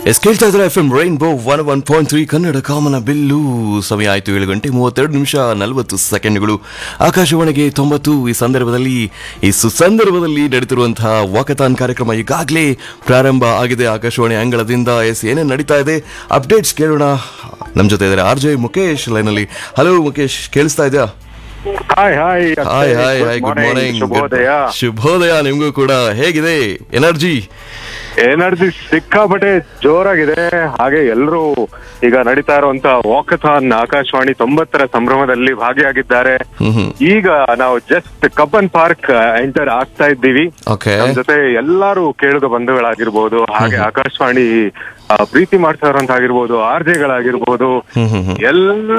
S ಕೇಳ್ತಾ ಇದ್ರೆ F M rainbow one one point three Kannada ಕಾಮನ ಬಿಲ್ಲು ಸಮಯ ಆಯಿತು ಏಳು ಗಂಟೆ ಮೂವತ್ತೆರಡು ನಿಮಿಷ ನಲವತ್ತು ಸೆಕೆಂಡ್ಗಳು ಆಕಾಶವಾಣಿಗೆ ತೊಂಬತ್ತು ಈ ಸಂದರ್ಭದಲ್ಲಿ ಈ ಸುಸಂದರ್ಭದಲ್ಲಿ ನಡೆತಿರುವಂತಹ ವಾಕತಾನ್ ಕಾರ್ಯಕ್ರಮ ಈಗಾಗಲೇ ಪ್ರಾರಂಭ ಆಗಿದೆ ಆಕಾಶವಾಣಿ ಅಂಗಳದಿಂದ ಎಸ್ ಏನೇನು ನಡೀತಾ ಇದೆ ಅಪ್ಡೇಟ್ಸ್ ಕೇಳೋಣ ನಮ್ಮ ಜೊತೆ ಇದ್ದಾರೆ ಆರ್ ಜೆ ಮುಖೇಶ್ ಲೈನಲ್ಲಿ ಹಲೋ ಮುಖೇಶ್ ಕೇಳಿಸ್ತಾ ಇದೆಯಾ hi hi hi hi hi good morning ಶುಭೋದಯ ಶುಭೋದಯ ನಿಮಗೂ ಕೂಡ ಹೇಗಿದೆ ಎನರ್ಜಿ ಎನರ್ಜಿ ಸಿಕ್ಕಾಪಟ್ಟೆ ಜೋರಾಗಿದೆ ಹಾಗೆ ಎಲ್ಲರೂ ಈಗ ನಡೀತಾ ಇರುವಂತ ವಾಕಥಾನ್ ಆಕಾಶವಾಣಿ ತೊಂಬತ್ತರ ಸಂಭ್ರಮದಲ್ಲಿ ಭಾಗಿಯಾಗಿದ್ದಾರೆ ಹ್ಮ್ ಹ್ಮ್ ಈಗ ನಾವು ಜಸ್ಟ್ ಕಬ್ಬನ್ ಪಾರ್ಕ್ ಎಂಟರ್ ಆಗ್ತಾ ಇದ್ದೀವಿ ಓಕೆ ನಮ್ ಜೊತೆ ಎಲ್ಲಾರು ಕೇಳುಗ ಬಂಧುಗಳಾಗಿರ್ಬೋದು ಹಾಗೆ ಆಕಾಶವಾಣಿ ಆ, ಪ್ರೀತಿ ಮಾಡ್ತಾ ಇರುವಂತ ಆಗಿರ್ಬೋದು ಆರ್ಜೆಗಳಾಗಿರ್ಬೋದು ಹ್ಮ್ ಹ್ಮ್ ಹ್ಮ್ ಎಲ್ಲ